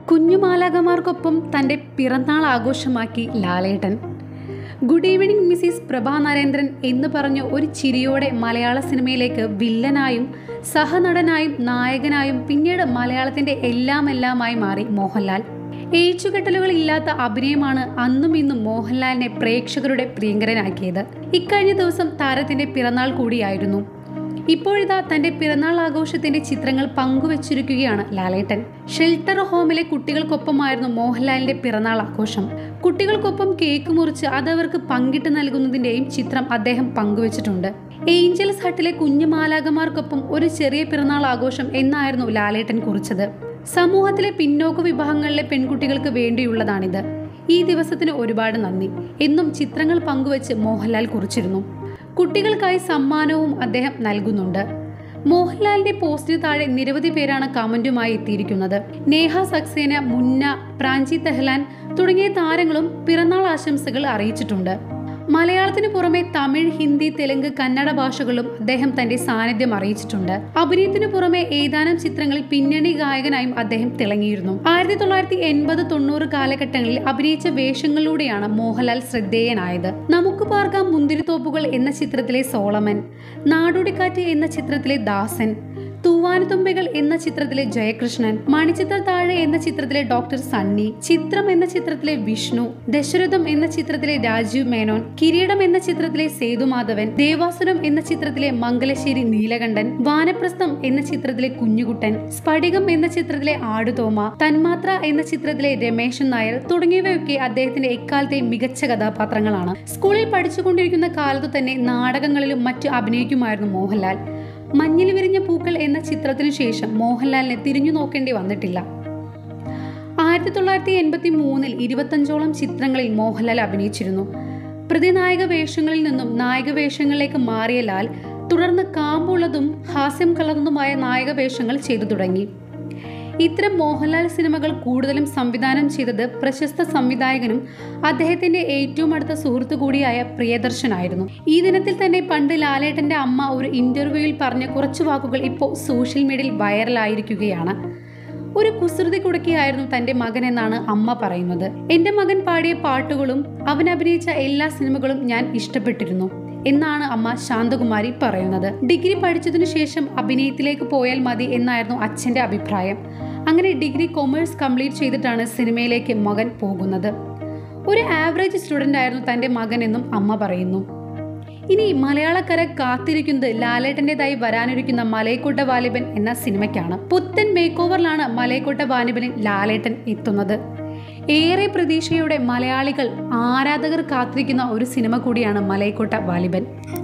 കുഞ്ഞുമാലാകമാർക്കൊപ്പം തൻ്റെ പിറന്നാൾ ആഘോഷമാക്കി Lalettan good evening Mrs Prabha Narendran എന്ന് പറഞ്ഞ ഒരു ചിരിയോടെ മലയാള സിനിമയിലേക്ക് വില്ലനായും സഹനടനായും നായകനായും പിന്നീട് മലയാളത്തിന്റെ എല്ലാം എല്ലാമായി മാറി മോഹൻലാൽ ഏച്ചുകെട്ടലുകൾ ഇല്ലാത്ത അഭിനയമാണ് അന്നും ഇന്നും മോഹൻലാലിനെ പ്രേക്ഷകരുടെ പ്രിയങ്കരനാക്കിയത് ഇക്കഴിഞ്ഞ ദിവസം താരത്തിന്റെ പിറന്നാൾ കൂടിയായിരുന്നു ഇപ്പോഴിതാ തന്റെ പിറന്നാൾ ആഘോഷത്തിന്റെ ചിത്രങ്ങൾ പങ്കുവച്ചിരിക്കുകയാണ് ലാലേട്ടൻ ഷെൽട്ടർ ഹോമിലെ കുട്ടികൾക്കൊപ്പമായിരുന്നു മോഹൻലാലിന്റെ പിറന്നാൾ ആഘോഷം കുട്ടികൾക്കൊപ്പം കേക്ക് മുറിച്ച് അതവർക്ക് പങ്കിട്ട് നൽകുന്നതിന്റെയും ചിത്രം അദ്ദേഹം പങ്കുവച്ചിട്ടുണ്ട് ഏഞ്ചൽസ് ഹട്ടിലെ കുഞ്ഞു മാലാകമാർക്കൊപ്പം ഒരു ചെറിയ പിറന്നാൾ ആഘോഷം എന്നായിരുന്നു ലാലേട്ടൻ കുറിച്ചത് സമൂഹത്തിലെ പിന്നോക്ക വിഭാഗങ്ങളിലെ പെൺകുട്ടികൾക്ക് വേണ്ടിയുള്ളതാണിത് ഈ ദിവസത്തിന് ഒരുപാട് നന്ദി എന്നും ചിത്രങ്ങൾ പങ്കുവച്ച് മോഹൻലാൽ കുറിച്ചിരുന്നു കുട്ടികൾക്കായി സമ്മാനവും അദ്ദേഹം നൽകുന്നുണ്ട് മോഹൻലാലിന്റെ പോസ്റ്റിന് താഴെ നിരവധി പേരാണ് കമന്റുമായി എത്തിയിരിക്കുന്നത് നേഹ സക്സേന മുന്ന പ്രാഞ്ചി തെഹ്ലാൻ തുടങ്ങിയ താരങ്ങളും പിറന്നാൾ ആശംസകൾ അറിയിച്ചിട്ടുണ്ട് മലയാളത്തിന് പുറമെ തമിഴ് ഹിന്ദി തെലുങ്ക് കന്നഡ ഭാഷകളും അദ്ദേഹം തന്റെ സാന്നിധ്യം അറിയിച്ചിട്ടുണ്ട് അഭിനയത്തിന് പുറമെ ഏതാനും ചിത്രങ്ങളിൽ പിന്നണി ഗായകനായും അദ്ദേഹം തിളങ്ങിയിരുന്നു ആയിരത്തി തൊള്ളായിരത്തി എൺപത് തൊണ്ണൂറ് കാലഘട്ടങ്ങളിൽ അഭിനയിച്ച വേഷങ്ങളിലൂടെയാണ് മോഹൻലാൽ ശ്രദ്ധേയനായത് നമുക്ക് പാർക്കാം മുന്തിരിത്തോപ്പുകൾ എന്ന ചിത്രത്തിലെ സോളമൻ നാടോടിക്കാറ്റ് എന്ന ചിത്രത്തിലെ ദാസൻ തൂവാനുതുമ്പികൾ എന്ന ചിത്രത്തിലെ ജയകൃഷ്ണൻ മണിച്ചിത്ര താഴെ എന്ന ചിത്രത്തിലെ ഡോക്ടർ സണ്ണി ചിത്രം എന്ന ചിത്രത്തിലെ വിഷ്ണു ദശരഥം എന്ന ചിത്രത്തിലെ രാജീവ് മേനോൻ കിരീടം എന്ന ചിത്രത്തിലെ സേതുമാധവൻ ദേവാസുരം എന്ന ചിത്രത്തിലെ മംഗലശ്ശേരി നീലകണ്ഠൻ വാനപ്രസ്ഥം എന്ന ചിത്രത്തിലെ കുഞ്ഞുകുട്ടൻ സ്ഫടികം എന്ന ചിത്രത്തിലെ ആടുതോമ തന്മാത്ര എന്ന ചിത്രത്തിലെ രമേശൻ നായർ തുടങ്ങിയവയൊക്കെ അദ്ദേഹത്തിന്റെ എക്കാലത്തെ മികച്ച കഥാപാത്രങ്ങളാണ് സ്കൂളിൽ പഠിച്ചുകൊണ്ടിരിക്കുന്ന കാലത്തു തന്നെ നാടകങ്ങളിലും മറ്റു അഭിനയിക്കുമായിരുന്നു മോഹൻലാൽ മഞ്ഞിൽ വിരിഞ്ഞ പൂക്കൾ എന്ന ചിത്രത്തിനു ശേഷം മോഹൻലാലിനെ തിരിഞ്ഞു നോക്കേണ്ടി വന്നിട്ടില്ല ആയിരത്തി തൊള്ളായിരത്തി എൺപത്തി മൂന്നിൽ ഇരുപത്തഞ്ചോളം ചിത്രങ്ങളിൽ മോഹൻലാൽ അഭിനയിച്ചിരുന്നു പ്രതിനായക വേഷങ്ങളിൽ നിന്നും നായക വേഷങ്ങളിലേക്ക് മാറിയ ലാൽ തുടർന്ന് കാമ്പുള്ളതും ഹാസ്യം കലർന്നതുമായ നായക വേഷങ്ങൾ ചെയ്തു തുടങ്ങി ഇത്തരം മോഹൻലാൽ സിനിമകൾ കൂടുതലും സംവിധാനം ചെയ്തത് പ്രശസ്ത സംവിധായകനും അദ്ദേഹത്തിന്റെ ഏറ്റവും അടുത്ത സുഹൃത്തു കൂടിയായ പ്രിയദർശനായിരുന്നു ഈ ദിനത്തിൽ തന്നെ പണ്ട് ലാലേട്ടന്റെ അമ്മ ഒരു ഇന്റർവ്യൂവിൽ പറഞ്ഞ കുറച്ച് വാക്കുകൾ ഇപ്പോൾ സോഷ്യൽ മീഡിയയിൽ വൈറലായിരിക്കുകയാണ് ഒരു കുസൃതി കുടുക്കിയായിരുന്നു തന്റെ മകൻ എന്നാണ് അമ്മ പറയുന്നത് എന്റെ മകൻ പാടിയ പാട്ടുകളും അവൻ അഭിനയിച്ച എല്ലാ സിനിമകളും ഞാൻ ഇഷ്ടപ്പെട്ടിരുന്നു എന്നാണ് അമ്മ ശാന്തകുമാരി പറയുന്നത് ഡിഗ്രി പഠിച്ചതിനു ശേഷം അഭിനയത്തിലേക്ക് പോയാൽ മതി എന്നായിരുന്നു അച്ഛന്റെ അഭിപ്രായം അങ്ങനെ ഡിഗ്രി കൊമേഴ്സ് കംപ്ലീറ്റ് ചെയ്തിട്ടാണ് സിനിമയിലേക്ക് മകൻ പോകുന്നത് ഒരു ആവറേജ് സ്റ്റുഡൻ്റ് ആയിരുന്നു തൻ്റെ മകൻ എന്നും അമ്മ പറയുന്നു ഇനി മലയാളക്കര കാത്തിരിക്കുന്നത് ലാലേട്ടൻ്റെതായി വരാനിരിക്കുന്ന മലയക്കോട്ട വാലിബൻ എന്ന സിനിമയ്ക്കാണ് പുത്തൻ മേക്ക് ഓവറിലാണ് മലയക്കോട്ട വാലിബനിൽ ലാലേട്ടൻ എത്തുന്നത് ഏറെ പ്രതീക്ഷയോടെ മലയാളികൾ ആരാധകർ കാത്തിരിക്കുന്ന ഒരു സിനിമ കൂടിയാണ് മലയക്കോട്ട വാലിബൻ